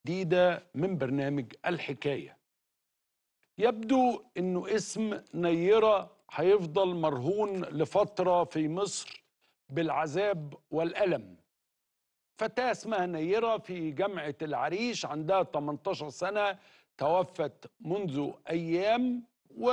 جديدة من برنامج الحكاية يبدو انه اسم نيرة هيفضل مرهون لفترة في مصر بالعذاب والألم فتاة اسمها نيرة في جامعة العريش عندها 18 سنة توفت منذ أيام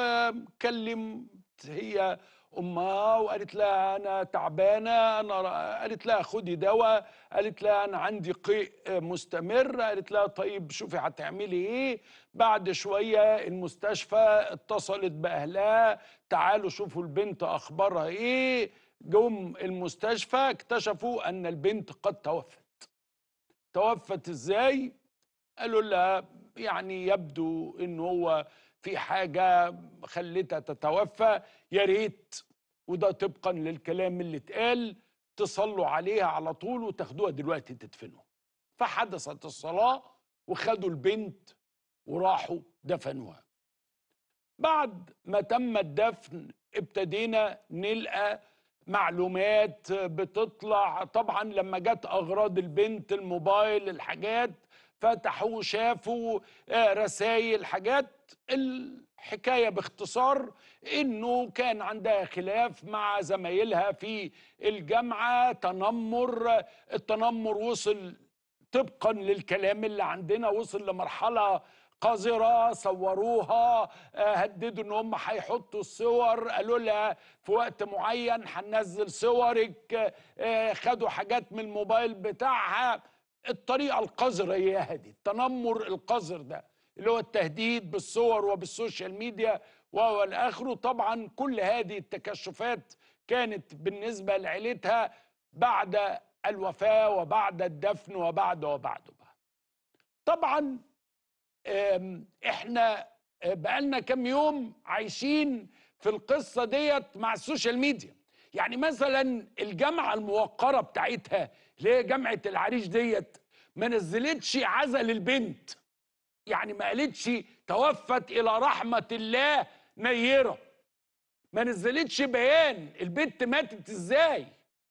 وكلم هي امها وقالت لها انا تعبانه انا قالت لها خدي دواء قالت لها انا عندي قيء مستمر قالت لها طيب شوفي هتعملي ايه بعد شويه المستشفى اتصلت باهلها تعالوا شوفوا البنت اخبارها ايه جم المستشفى اكتشفوا ان البنت قد توفت توفت ازاي قالوا لها يعني يبدو ان هو في حاجه خلتها تتوفى يا ريت وده طبقا للكلام اللي اتقال تصلوا عليها على طول وتاخدوها دلوقتي تدفنوها فحدثت الصلاه وخدوا البنت وراحوا دفنوها بعد ما تم الدفن ابتدينا نلقى معلومات بتطلع طبعا لما جت اغراض البنت الموبايل الحاجات فتحوا شافوا رسائل حاجات الحكاية باختصار انه كان عندها خلاف مع زمايلها في الجامعة تنمر التنمر وصل طبقا للكلام اللي عندنا وصل لمرحلة قذرة صوروها هددوا ان هم هيحطوا الصور قالوا لها في وقت معين هننزل صورك خدوا حاجات من الموبايل بتاعها الطريقة القذرة هي هذه التنمر القذر ده اللي هو التهديد بالصور وبالسوشيال ميديا والى اخره طبعا كل هذه التكشفات كانت بالنسبة لعيلتها بعد الوفاة وبعد الدفن وبعد وبعد وبعد طبعا احنا بقالنا كم يوم عايشين في القصة ديت مع السوشيال ميديا يعني مثلا الجامعة الموقرة بتاعتها اللي هي جامعة العريش ديت ما نزلتش عزل البنت يعني ما قالتش توفت إلى رحمة الله نيرة ما نزلتش بيان البنت ماتت ازاي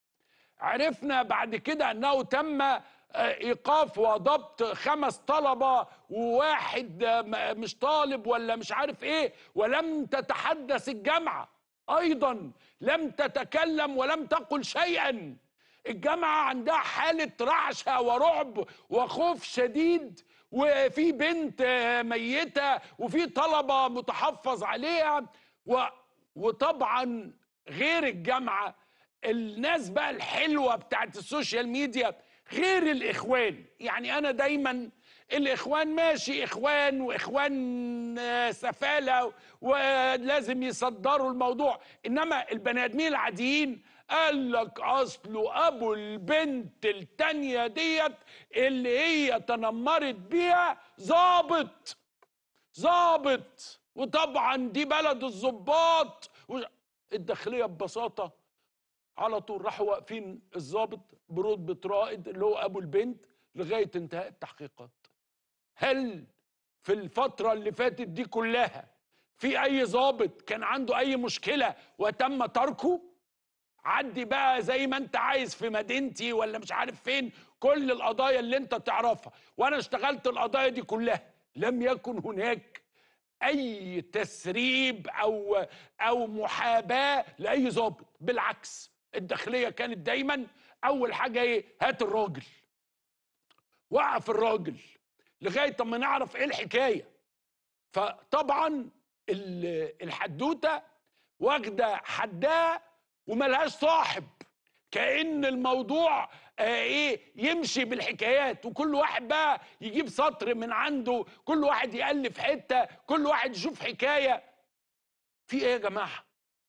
عرفنا بعد كده انه تم ايقاف وضبط خمس طلبه وواحد مش طالب ولا مش عارف ايه ولم تتحدث الجامعه ايضا لم تتكلم ولم تقل شيئا الجامعه عندها حاله رعشه ورعب وخوف شديد وفي بنت ميته وفي طلبه متحفظ عليها و وطبعا غير الجامعه الناس بقى الحلوه بتاعت السوشيال ميديا غير الاخوان يعني انا دايما الاخوان ماشي اخوان واخوان سفاله ولازم يصدروا الموضوع انما البني ادمين العاديين قال لك اصله ابو البنت التانية ديت اللي هي تنمرت بيها ظابط ظابط وطبعا دي بلد الظباط الداخليه ببساطه على طول راحوا واقفين الظابط برتبه رائد اللي هو ابو البنت لغايه انتهاء التحقيقات هل في الفتره اللي فاتت دي كلها في اي ظابط كان عنده اي مشكله وتم تركه عدي بقى زي ما انت عايز في مدينتي ولا مش عارف فين كل القضايا اللي انت تعرفها وانا اشتغلت القضايا دي كلها لم يكن هناك اي تسريب او او محاباه لاي ظابط بالعكس الداخليه كانت دايما اول حاجه ايه هات الراجل وقف الراجل لغايه اما نعرف ايه الحكايه فطبعا الحدوته واخده حدها وملهاش صاحب كأن الموضوع آه ايه يمشي بالحكايات وكل واحد بقى يجيب سطر من عنده كل واحد يألف حتة كل واحد يشوف حكاية في ايه يا جماعة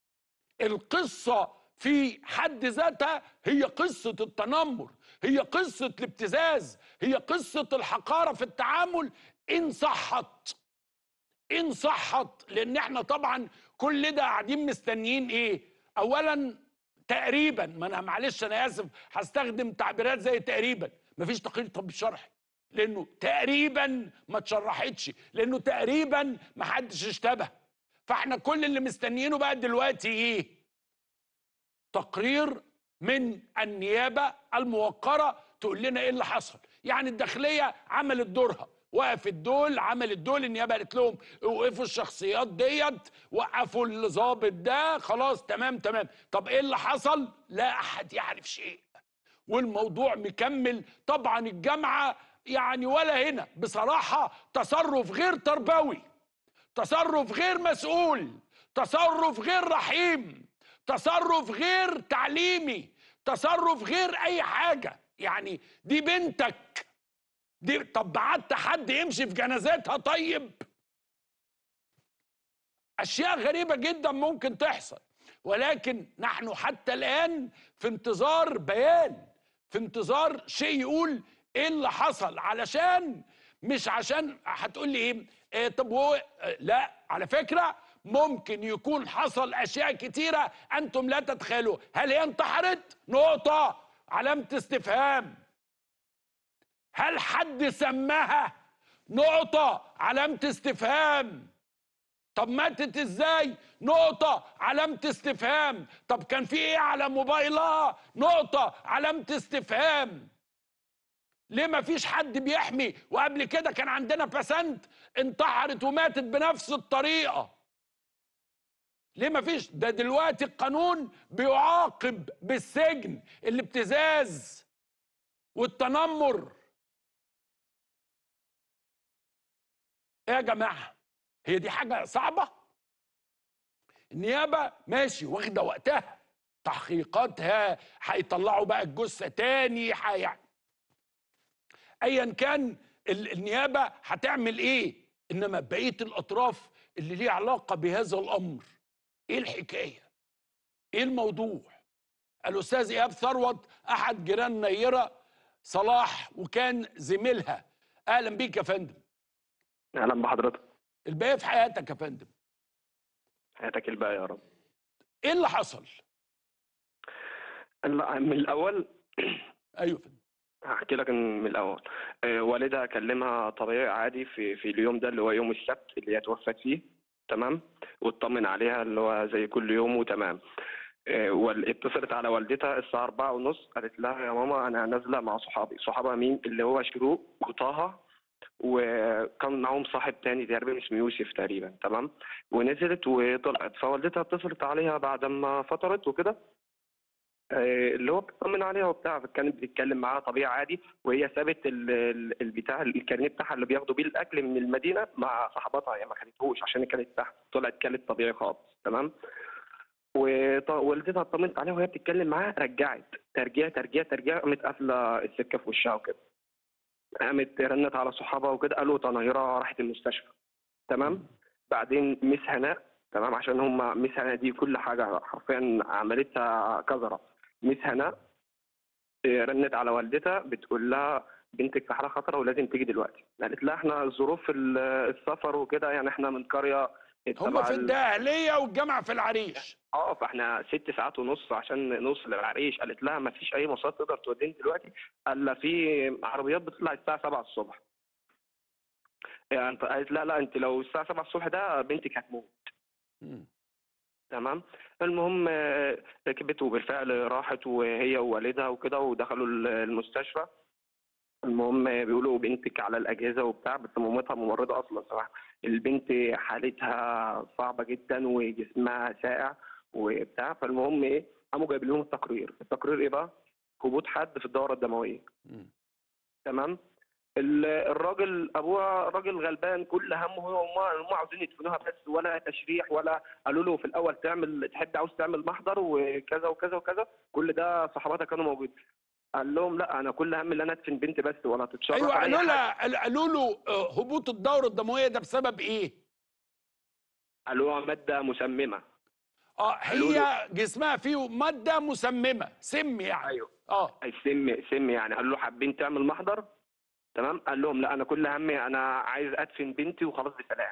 القصة في حد ذاتها هي قصة التنمر هي قصة الابتزاز هي قصة الحقارة في التعامل إن صحت إن صحت لأن احنا طبعا كل ده قاعدين مستنيين إيه اولا تقريبا ما انا معلش انا اسف هستخدم تعبيرات زي تقريبا مفيش تقرير طب شرحي لانه تقريبا ما اتشرحتش لانه تقريبا ما حدش اشتبه فاحنا كل اللي مستنيينه بقى دلوقتي ايه تقرير من النيابه الموقره تقول لنا ايه اللي حصل يعني الداخليه عملت دورها وقفت دول عملت دول النيابه قالت لهم وقفوا الشخصيات ديت وقفوا الضابط ده خلاص تمام تمام طب ايه اللي حصل لا احد يعرف شيء والموضوع مكمل طبعا الجامعه يعني ولا هنا بصراحه تصرف غير تربوي تصرف غير مسؤول تصرف غير رحيم تصرف غير تعليمي تصرف غير اي حاجه يعني دي بنتك دي طب بعت حد يمشي في جنازتها طيب اشياء غريبه جدا ممكن تحصل ولكن نحن حتى الان في انتظار بيان في انتظار شيء يقول ايه اللي حصل علشان مش عشان هتقول لي ايه, إيه طب هو لا على فكره ممكن يكون حصل اشياء كتيره انتم لا تتخيلوا هل هي انتحرت نقطه علامه استفهام هل حد سماها نقطه علامه استفهام طب ماتت ازاي نقطة علامة استفهام طب كان في ايه على موبايلها نقطة علامة استفهام ليه ما فيش حد بيحمي وقبل كده كان عندنا بسنت انتحرت وماتت بنفس الطريقة ليه ما فيش ده دلوقتي القانون بيعاقب بالسجن الابتزاز والتنمر ايه يا جماعه هي دي حاجه صعبه النيابه ماشي واخده وقتها تحقيقاتها هيطلعوا بقى الجثه تاني حي... ايا كان النيابه هتعمل ايه انما بقيه الاطراف اللي ليها علاقه بهذا الامر ايه الحكايه ايه الموضوع الاستاذ ايهاب ثروت احد جيران نيره صلاح وكان زميلها اهلا بيك يا فندم اهلا بحضرتك الباقي في حياتك يا فندم حياتك الباقي يا رب ايه اللي حصل لا من الاول ايوه فندم هحكي لك من الاول آه، والدها كلمها طبيعي عادي في في اليوم ده اللي هو يوم السبت اللي هي توفت فيه تمام واطمن عليها اللي هو زي كل يوم وتمام آه، اتصلت على والدتها الساعة أربعة ونص قالت لها يا ماما أنا نازلة مع صحابي صحابها مين اللي هو شروق وطه وكان معاهم صاحب تاني تقريبا اسمه يوسف تقريبا تمام ونزلت وطلعت فوالدتها اتصلت عليها بعد ما فطرت وكده آه، اللي هو بتطمن عليها وبتاع كانت بتتكلم معاها طبيعي عادي وهي سابت البتاع الكارنيه بتاعها اللي بياخدوا بيه الاكل من المدينه مع صاحبتها هي ما خدتهوش عشان كانت تحت طلعت كانت طبيعي خالص تمام ووالدتها اطمنت عليها وهي بتتكلم معاها رجعت ترجيع ترجيع ترجيع قامت قافله السكه في وشها وكده قامت رنت على صحابها وكده قالوا طنايره راحت المستشفى تمام بعدين مس هناء تمام عشان هم مس هناء دي كل حاجه حرفيا عملتها كزره مس هناء آه، رنت على والدتها بتقول لها بنتك في حاله خطره ولازم تيجي دلوقتي قالت لها احنا ظروف السفر وكده يعني احنا من قريه هم في الدهليه والجامعه في العريش اه فاحنا ست ساعات ونص عشان نوصل للعريش قالت لها ما فيش اي مواصلات تقدر توديني دلوقتي قال في عربيات بتطلع الساعه 7 الصبح يعني قالت لا لا انت لو الساعه 7 الصبح ده بنتك هتموت تمام المهم آه، ركبت وبالفعل راحت وهي ووالدها وكده ودخلوا المستشفى المهم بيقولوا بنتك على الاجهزه وبتاع بس مامتها ممرضه اصلا صراحه البنت حالتها صعبه جدا وجسمها ساقع وبتاع فالمهم ايه قاموا جايبين لهم التقرير التقرير ايه بقى هبوط حد في الدوره الدمويه تمام الراجل ابوها راجل غلبان كل همه هو هم هم عاوزين يدفنوها بس ولا تشريح ولا قالوا له في الاول تعمل تحب عاوز تعمل محضر وكذا وكذا وكذا كل ده صحباتها كانوا موجودين قال لهم لا انا كل هم ان انا ادفن بنتي بس ولا تتشرف ايوه قالوا لها قالوا له آه، هبوط الدوره الدمويه ده بسبب ايه؟ قالوا ماده مسممه اه هي جسمها فيه ماده مسممه سم يعني ايوه اه السم سم يعني قالوا له حابين تعمل محضر تمام قال لهم لا انا كل همي انا عايز ادفن بنتي وخلاص بسلام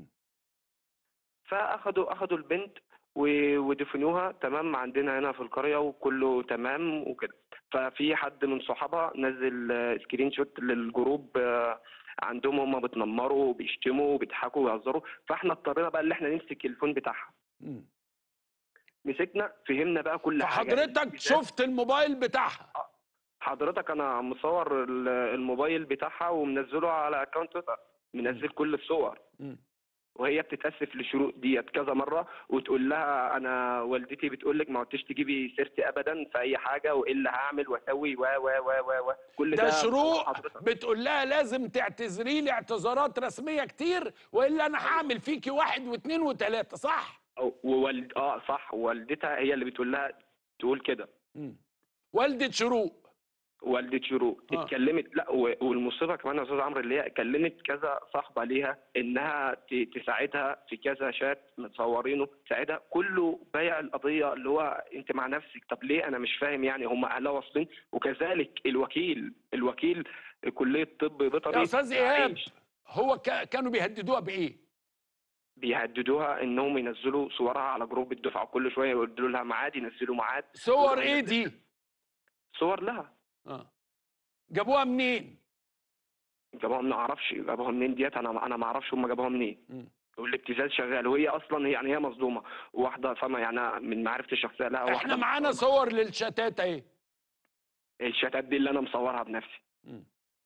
فاخدوا اخدوا البنت ودفنوها تمام عندنا هنا في القريه وكله تمام وكده ففي حد من صحابها نزل سكرين شوت للجروب آه، عندهم هم بتنمروا وبيشتموا وبيضحكوا ويهزروا فاحنا اضطرينا بقى ان احنا نمسك الفون بتاعها مسكنا فهمنا بقى كل حاجه فحضرتك شفت الموبايل بتاعها آه. حضرتك انا مصور ال- الموبايل بتاعها ومنزله على اكونت تويتر منزل كل الصور مم. وهي بتتاسف للشروق ديت كذا مره وتقول لها انا والدتي بتقول لك ما عدتش تجيبي سيرتي ابدا في اي حاجه وايه اللي هعمل واسوي و و و و و كل ده ده شروق حضرتك بتقول لها لازم تعتذري لي اعتذارات رسميه كتير والا انا هعمل فيكي واحد واثنين وثلاثه صح؟ أو- ووالد اه صح والدتها هي اللي بتقول لها تقول كده مم. والده شروق والدة شروق آه. اتكلمت لا و- والمصيبه كمان يا استاذ عمرو اللي هي كلمت كذا صاحبه ليها انها ت- تساعدها في كذا شات متصورينه تساعدها كله بايع القضيه اللي هو انت مع نفسك طب ليه انا مش فاهم يعني هم اهلها واصلين وكذلك الوكيل الوكيل كليه طب بيطري يا استاذ ايهاب عايش. هو كا- كانوا بيهددوها بايه؟ بيهددوها انهم ينزلوا صورها على جروب الدفعه كل شويه يقولوا لها ميعاد ينزلوا ميعاد صور ايه دي؟ صور لها اه جابوها منين؟ جابوها ما اعرفش جابوها منين ديت انا انا ما اعرفش هم جابوها منين مم. والابتزاز شغال وهي اصلا هي يعني هي مظلومه واحده فما يعني من معرفتي الشخصيه لا احنا واحده معانا صور للشتات اهي الشتات دي اللي انا مصورها بنفسي مم.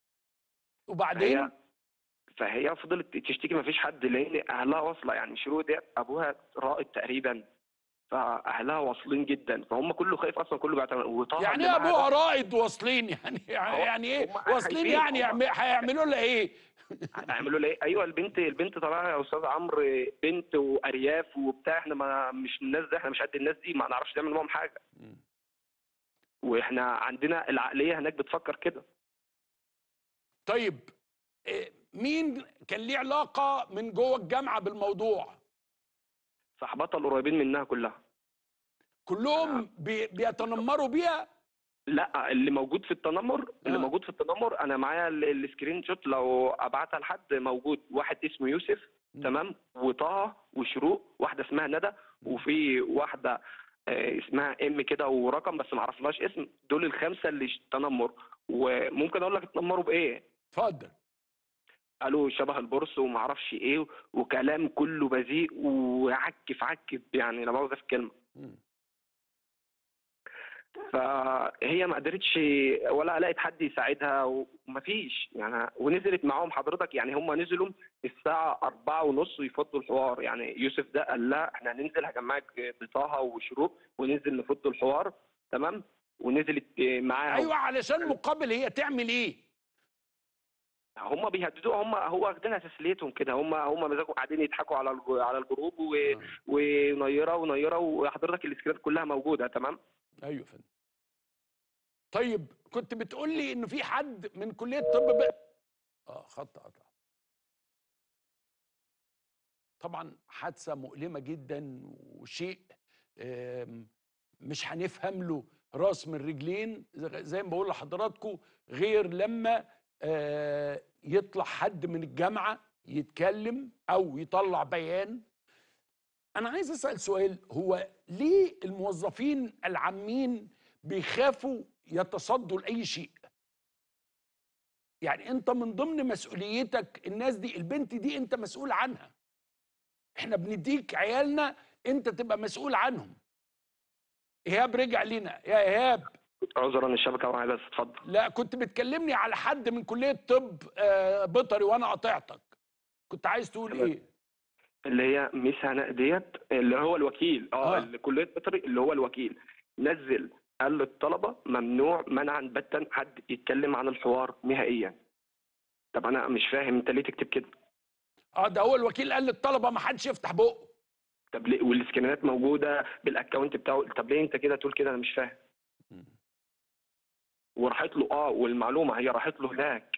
وبعدين فهي فهي فضلت تشتكي ما فيش حد لان اهلها واصله يعني شروق ديت ابوها رائد تقريبا فاهلها واصلين جدا فهم كله خايف اصلا كله بيعتمد وطه يعني اللي ايه معاها ابوها ده رائد واصلين يعني هو- يعني ايه هم واصلين خايفين، يعني هم- يعم- هيعملوا لها ايه؟ هيعملوا لها ايه ايوه البنت البنت طالعه يا استاذ عمرو بنت وارياف وبتاع احنا ما مش الناس دي احنا مش قد الناس دي ما نعرفش نعمل معاهم حاجه مم. واحنا عندنا العقليه هناك بتفكر كده طيب إيه، مين كان ليه علاقه من جوه الجامعه بالموضوع؟ صاحباتها القريبين منها كلها كلهم بي بيتنمروا بيها؟ لا اللي موجود في التنمر اللي آه. موجود في التنمر انا معايا ال- السكرين شوت لو ابعتها لحد موجود واحد اسمه يوسف مم. تمام وطه وشروق واحده اسمها ندى وفي واحده آه، اسمها ام كده ورقم بس ما اعرفلهاش اسم دول الخمسه اللي ش- تنمر وممكن اقول لك اتنمروا بايه اتفضل قالوا شبه البورس وما اعرفش ايه وكلام كله بذيء وعك في عك يعني لا مؤاخذه في الكلمه مم. فهي ما قدرتش ولا لقت حد يساعدها ومفيش يعني ونزلت معاهم حضرتك يعني هم نزلوا الساعة أربعة ونص يفضوا الحوار يعني يوسف ده قال لها احنا هننزل هجمعك بطه وشروق وننزل نفض الحوار تمام ونزلت معاها ايوه علشان مقابل هي تعمل ايه؟ هم بيهددوها هم هو واخدينها تسليتهم كده هم هم مزاجهم قاعدين يضحكوا على الج- على الجروب و- آه. ونيره ونيره وحضرتك السكرينات كلها موجوده تمام ايوه يا فندم طيب كنت بتقول لي انه في حد من كليه الطب ب... اه خط قطع طبعا حادثه مؤلمه جدا وشيء آم، مش هنفهم له راس من رجلين زي- زي ما بقول لحضراتكم غير لما آه، يطلع حد من الجامعه يتكلم او يطلع بيان انا عايز اسال سؤال هو ليه الموظفين العامين بيخافوا يتصدوا لاي شيء يعني انت من ضمن مسؤوليتك الناس دي البنت دي انت مسؤول عنها احنا بنديك عيالنا انت تبقى مسؤول عنهم ايهاب رجع لنا يا ايهاب عذرا الشبكه معايا بس اتفضل لا كنت بتكلمني على حد من كليه طب آه، بيطري وانا قطعتك كنت عايز تقول تمام. ايه اللي هي ميس هناء ديت اللي هو الوكيل اه آه. اللي كليه بيطري اللي هو الوكيل نزل قال للطلبه ممنوع منعا باتا حد يتكلم عن الحوار نهائيا طب انا مش فاهم انت ليه تكتب كده اه ده هو الوكيل قال للطلبه ما حدش يفتح بقه طب ليه والسكرينات موجوده بالاكونت بتاعه طب ليه انت كده تقول كده انا مش فاهم وراحت له اه والمعلومه هي راحت له هناك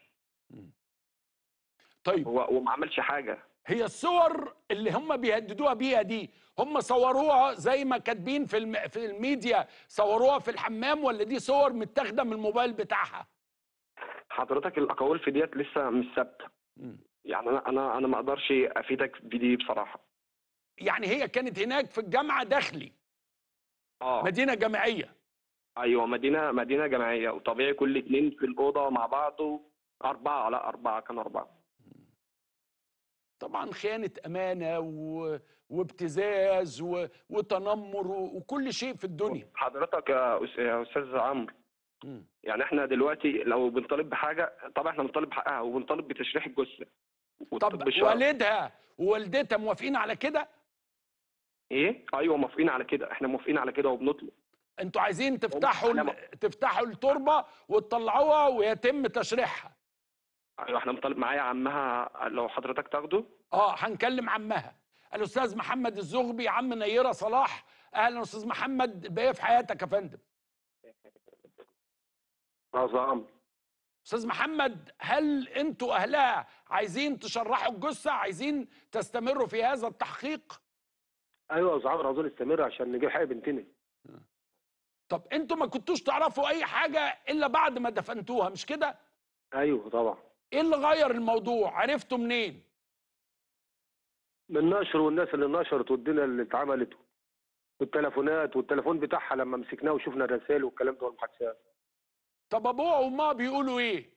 طيب هو وما عملش حاجه هي الصور اللي هم بيهددوها بيها دي هم صوروها زي ما كاتبين في الم... في الميديا صوروها في الحمام ولا دي صور متاخده من الموبايل بتاعها حضرتك الاقاويل في ديت لسه مش ثابته مم. يعني انا انا انا ما اقدرش افيدك بدي بصراحه يعني هي كانت هناك في الجامعه داخلي اه مدينه جامعيه ايوه مدينه مدينه جامعيه وطبيعي كل اتنين في الاوضه مع بعض اربعه لا اربعه كانوا اربعه طبعا خيانه امانه و... وابتزاز و... وتنمر و... وكل شيء في الدنيا حضرتك يا أس- يا استاذ عمرو مم. يعني احنا دلوقتي لو بنطالب بحاجه طبعا احنا بنطالب بحقها وبنطالب بتشريح الجثه طب والطب الشرعي. والدها ووالدتها موافقين على كده ايه ايوه موافقين على كده احنا موافقين على كده وبنطلب انتوا عايزين تفتحوا أنا ال- تفتحوا التربه وتطلعوها ويتم تشريحها ايوه احنا مطالب معايا عمها لو حضرتك تاخده اه هنكلم عمها الاستاذ محمد الزغبي عم نيره صلاح اهلا استاذ محمد البقيه في حياتك يا فندم عظام استاذ محمد هل انتوا اهلها عايزين تشرحوا الجثه عايزين تستمروا في هذا التحقيق ايوه يا عمرو عاوزين نستمر عشان نجيب حق بنتنا طب انتوا ما كنتوش تعرفوا اي حاجه الا بعد ما دفنتوها مش كده ايوه طبعا ايه اللي غير الموضوع عرفتوا منين من النشر والناس اللي نشرت والدنيا اللي اتعملت والتليفونات والتليفون بتاعها لما مسكناه وشفنا الرسائل والكلام ده والمحادثات طب ابوها وامها بيقولوا ايه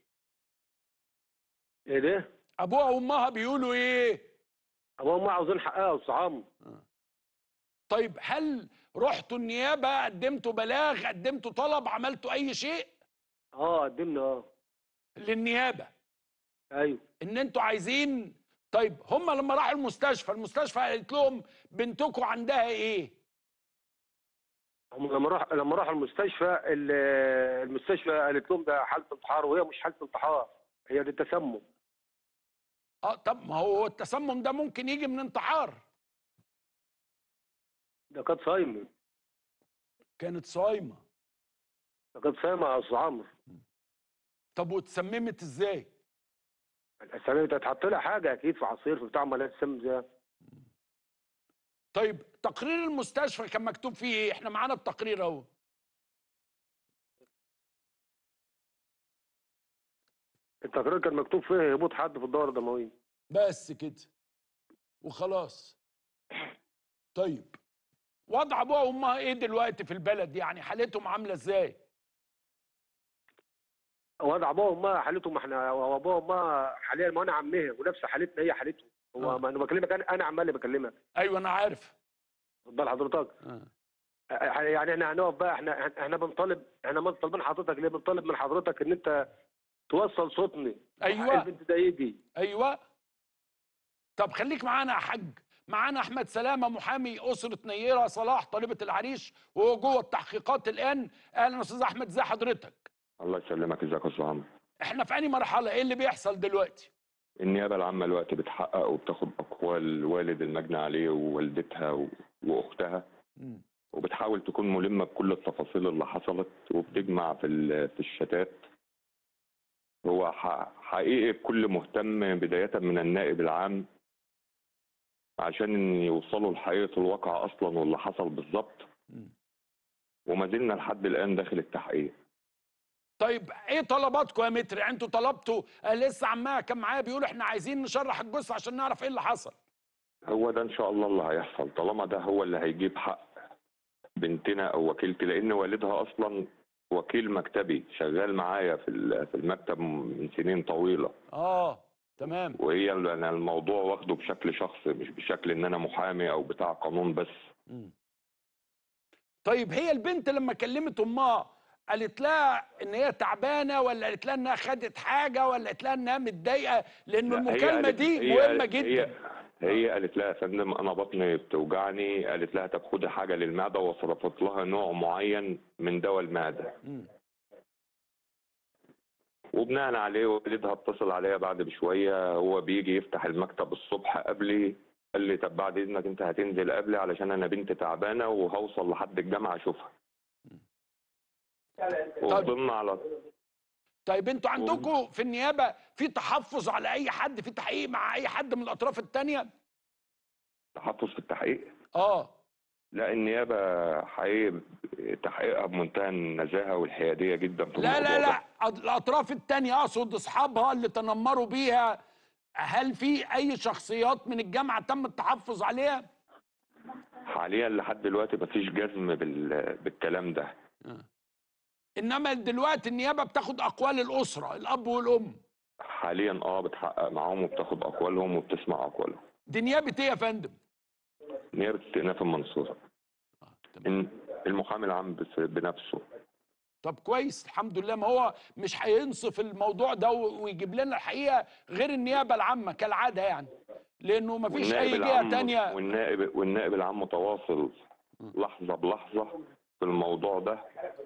ايه ده؟ ابوها وامها بيقولوا ايه ابوها وامها عاوزين حقها يا استاذ عمرو طيب هل رحتوا النيابه قدمتوا بلاغ قدمتوا طلب عملتوا اي شيء اه قدمنا اه للنيابه ايوه ان انتوا عايزين طيب هم لما راحوا المستشفى المستشفى قالت لهم بنتكم عندها ايه هم لما راح لما راحوا المستشفى ال- المستشفى قالت لهم ده حاله انتحار وهي مش حاله انتحار هي دي تسمم اه طب ما هو التسمم ده ممكن يجي من انتحار ده كانت صايمه كانت صايمه ده كانت صايمه يا استاذ عمرو طب واتسممت ازاي الاسامي دي هتحط لها حاجه اكيد في عصير في بتاع ما لا تسمم زي طيب تقرير المستشفى كان مكتوب فيه ايه احنا معانا التقرير اهو التقرير كان مكتوب فيه هبوط حد في الدوره الدمويه بس كده وخلاص طيب وضع ابوها وامها ايه دلوقتي في البلد يعني حالتهم عامله ازاي وضع ابوها وامها حالتهم احنا وابوها وامها حاليا ما انا عمها ونفس حالتنا هي حالتهم هو آه. ما انا بكلمك انا انا عمال اللي بكلمك ايوه انا عارف خد بال حضرتك آه. اه، يعني احنا هنقف بقى احنا احنا بنطالب احنا ما طالبين حضرتك ليه بنطالب من حضرتك ان انت توصل صوتني أيوة. البنت ده يجي ايوه طب خليك معانا يا حاج معانا احمد سلامه محامي اسره نيره صلاح طالبه العريش وهو جوه التحقيقات الان اهلا استاذ احمد ازي حضرتك الله يسلمك ازيك يا استاذ عمرو احنا في انهي مرحله ايه اللي بيحصل دلوقتي النيابه العامه دلوقتي بتحقق وبتاخد اقوال والد المجني عليه ووالدتها و- واختها مم. وبتحاول تكون ملمه بكل التفاصيل اللي حصلت وبتجمع في ال- في الشتات هو ح- حقيقي الكل مهتم بدايه من النائب العام عشان يوصلوا لحقيقه الواقع اصلا واللي حصل بالظبط مم. وما زلنا لحد الان داخل التحقيق طيب ايه طلباتكم يا متر انتوا طلبتوا آه، لسه عمها كان معايا بيقول احنا عايزين نشرح الجثه عشان نعرف ايه اللي حصل هو ده ان شاء الله اللي هيحصل طالما ده هو اللي هيجيب حق بنتنا او وكيلتي لان والدها اصلا وكيل مكتبي شغال معايا في ال- في المكتب من سنين طويله اه تمام وهي ال- انا الموضوع واخده بشكل شخصي مش بشكل ان انا محامي او بتاع قانون بس مم. طيب هي البنت لما كلمت امها قالت لها ان هي تعبانه ولا قالت لها انها خدت حاجه ولا قالت لها انها متضايقه لان لا، هي المكالمه قالت- دي هي مهمه قالت- هي جدا هي قالت لها يا فندم انا بطني بتوجعني قالت لها طب خدي حاجه للمعده وصرفت لها نوع معين من دواء المعده مم. وبناء عليه والدها اتصل عليا بعد بشويه هو بيجي يفتح المكتب الصبح قبلي قال لي طب بعد اذنك انت هتنزل قبلي علشان انا بنت تعبانه وهوصل لحد الجامعه اشوفها وفضلنا على طيب انتوا عندكم في النيابه في تحفظ على اي حد في تحقيق مع اي حد من الاطراف الثانيه تحفظ في التحقيق اه لا النيابه حقيقي تحقيقها بمنتهى النزاهه والحياديه جدا في لا الموضوع لا ده. لا أد- الاطراف الثانيه اقصد اصحابها اللي تنمروا بيها هل في اي شخصيات من الجامعه تم التحفظ عليها حاليا لحد دلوقتي مفيش جزم بال... بالكلام ده انما دلوقتي النيابه بتاخد اقوال الاسره الاب والام حاليا اه بتحقق معاهم وبتاخد اقوالهم وبتسمع اقوالهم دي نيابه ايه يا فندم نيابه استئناف المنصوره آه، تمام. إن- المحامي العام بس- بنفسه طب كويس الحمد لله ما هو مش هينصف الموضوع ده و- ويجيب لنا الحقيقه غير النيابه العامه كالعاده يعني لانه ما فيش والنائب اي جهه العام- تانية والنائب والنائب العام متواصل لحظه بلحظه في الموضوع ده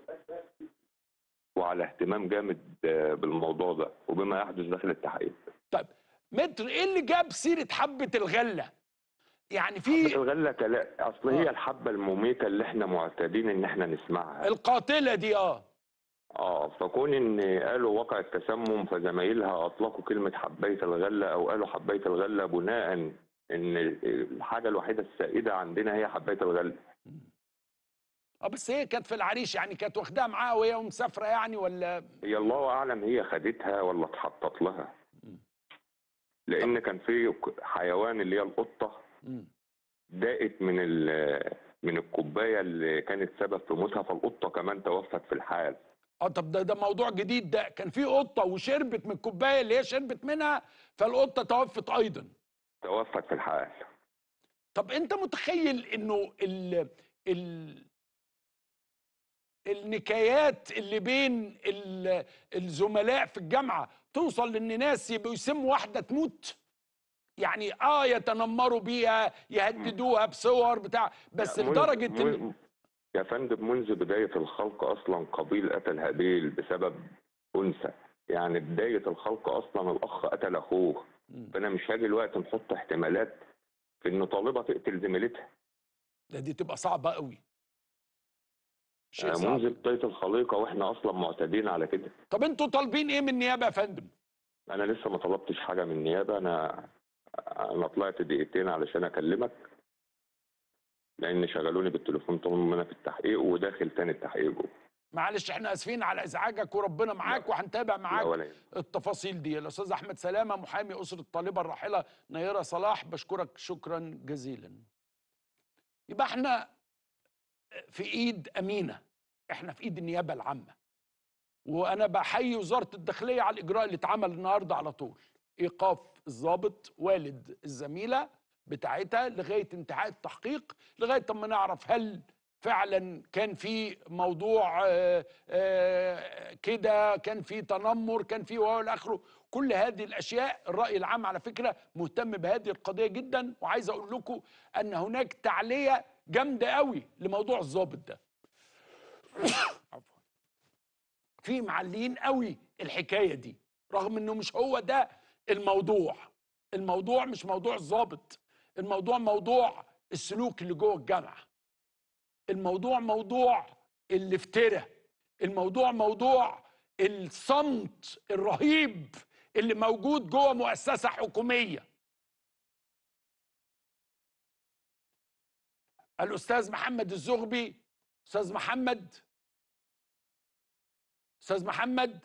وعلى اهتمام جامد آه، بالموضوع ده وبما يحدث داخل التحقيق طيب متر ايه اللي جاب سيره حبه الغله يعني في الغله كلا اصل آه. هي الحبه المميته اللي احنا معتادين ان احنا نسمعها القاتله دي اه اه فكون ان قالوا واقع التسمم فزمايلها اطلقوا كلمه حبايه الغله او قالوا حبايه الغله بناء ان الحاجه الوحيده السائده عندنا هي حبايه الغله اه بس هي كانت في العريش يعني كانت واخداها معاها وهي مسافره يعني ولا هي الله اعلم هي خدتها ولا اتحطت لها لان كان في حيوان اللي هي القطه مم. داقت من ال- من الكوبايه اللي كانت سبب في موتها فالقطه كمان توفت في الحال اه طب ده ده موضوع جديد ده كان في قطه وشربت من الكوبايه اللي هي شربت منها فالقطه توفت ايضا توفت في الحال طب انت متخيل انه ال ال النكايات اللي بين ال- الزملاء في الجامعه توصل لان ناس يبقوا يسموا واحده تموت يعني اه يتنمروا بيها يهددوها بصور بتاع بس منذ- لدرجه ان منذ- يا فندم منذ بداية الخلق أصلا قبيل قتل هابيل بسبب أنثى يعني بداية الخلق أصلا الأخ قتل أخوه مم. فأنا مش هاجي الوقت نحط احتمالات في إن طالبة تقتل زميلتها ده دي تبقى صعبه قوي شيء آه، صعب منذ بداية الخليقة وإحنا أصلا معتادين على كده طب انتوا طالبين ايه من النيابه يا فندم أنا لسه ما طلبتش حاجة من النيابة أنا أنا طلعت دقيقتين علشان أكلمك لأن شغلوني بالتليفون طول ما أنا في التحقيق وداخل تاني التحقيق جوه معلش احنا اسفين على ازعاجك وربنا معاك وهنتابع لا معاك ولا يهمك. التفاصيل دي الاستاذ احمد سلامه محامي اسره الطالبه الراحله نيره صلاح بشكرك شكرا جزيلا يبقى احنا في ايد امينه احنا في ايد النيابه العامه وانا بحيي وزاره الداخليه على الاجراء اللي اتعمل النهارده على طول ايقاف الضابط والد الزميله بتاعتها لغايه انتهاء التحقيق لغايه اما نعرف هل فعلا كان في موضوع آه، آه، كده كان في تنمر كان في والى اخره كل هذه الاشياء الراي العام على فكره مهتم بهذه القضيه جدا وعايز اقول لكم ان هناك تعليه جامده قوي لموضوع الضابط ده عفوا في معلين قوي الحكايه دي رغم انه مش هو ده الموضوع الموضوع مش موضوع الضابط الموضوع موضوع السلوك اللي جوه الجامعه الموضوع موضوع الافتراء الموضوع موضوع الصمت الرهيب اللي موجود جوه مؤسسه حكوميه الاستاذ محمد الزغبي استاذ محمد استاذ محمد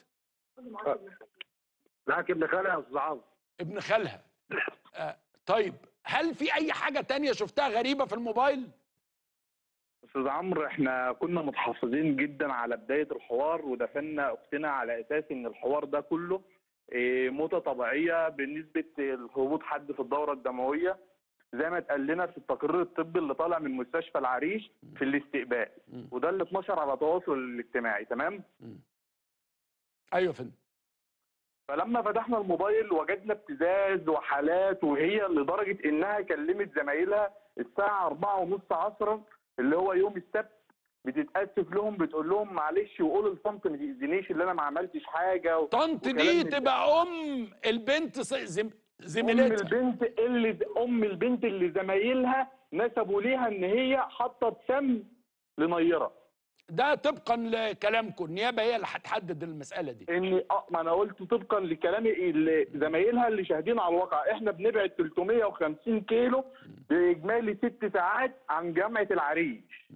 معاك ابن خالي يا استاذ عمرو ابن خالها آه طيب هل في اي حاجه تانية شفتها غريبه في الموبايل استاذ عمرو احنا كنا متحفظين جدا على بدايه الحوار ودفنا اختنا على اساس ان الحوار ده كله إيه، موتة طبيعيه بنسبه هبوط حد في الدوره الدمويه زي ما اتقال لنا في التقرير الطبي اللي طالع من مستشفى العريش في الاستقبال مم. وده اللي اتنشر على التواصل الاجتماعي تمام ايوه يا فندم فلما فتحنا الموبايل وجدنا ابتزاز وحالات وهي لدرجه انها كلمت زمايلها الساعه 4 ونص عصرا اللي هو يوم السبت بتتاسف لهم بتقول لهم معلش وقولوا لطنط ما تاذينيش اللي انا ما عملتش حاجه و... طنط وكلام دي من ده. تبقى ام البنت س- زم... ام زميلتها البنت اللي ام البنت اللي زمايلها نسبوا ليها ان هي حطت سم لنيره ده طبقا لكلامكم النيابه هي اللي هتحدد المساله دي ان اه ما انا قلت طبقا لكلام ال- زمايلها اللي شاهدين على الواقع احنا بنبعد 350 كيلو باجمالي ست ساعات عن جامعه العريش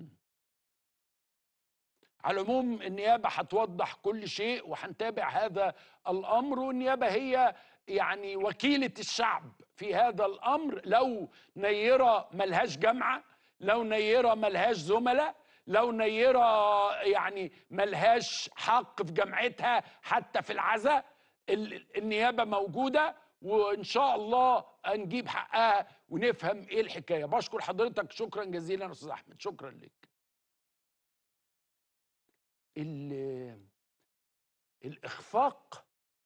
على العموم النيابه هتوضح كل شيء وهنتابع هذا الامر والنيابه هي يعني وكيله الشعب في هذا الامر لو نيره ملهاش جامعه لو نيره ملهاش زملاء لو نيره يعني ملهاش حق في جامعتها حتى في العزاء ال- النيابه موجوده وان شاء الله هنجيب حقها ونفهم ايه الحكايه بشكر حضرتك شكرا جزيلا يا استاذ احمد شكرا لك ال- الاخفاق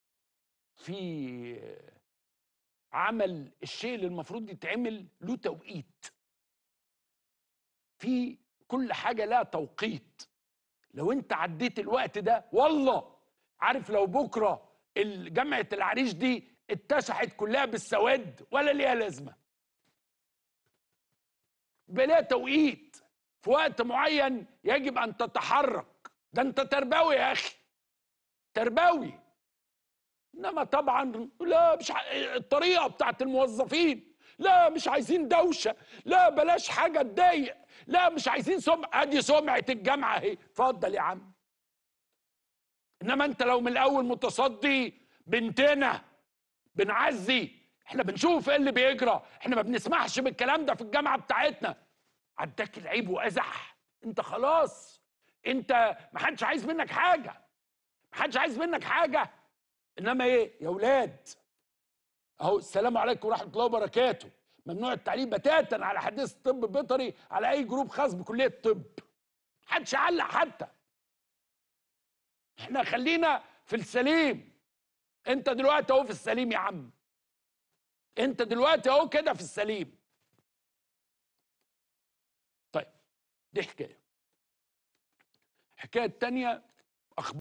في عمل الشيء اللي المفروض يتعمل له توقيت في كل حاجه لها توقيت لو انت عديت الوقت ده والله عارف لو بكره جامعه العريش دي اتسحت كلها بالسواد ولا ليها لازمه يبقى ليها توقيت في وقت معين يجب ان تتحرك ده انت تربوي يا اخي تربوي انما طبعا لا مش ع... الطريقه بتاعت الموظفين لا مش عايزين دوشه لا بلاش حاجه تضايق لا مش عايزين سمعه ادي سمعه الجامعه اهي اتفضل يا عم انما انت لو من الاول متصدي بنتنا بنعزي احنا بنشوف ايه اللي بيجرى احنا ما بنسمعش بالكلام ده في الجامعه بتاعتنا عداك العيب وازح انت خلاص انت ما حدش عايز منك حاجه ما حدش عايز منك حاجه انما ايه يا ولاد اهو السلام عليكم ورحمه الله وبركاته ممنوع التعليم بتاتا على حديث الطب البيطري على اي جروب خاص بكليه الطب محدش علق حتى احنا خلينا في السليم انت دلوقتي اهو في السليم يا عم انت دلوقتي اهو كده في السليم طيب دي حكايه الحكايه التانيه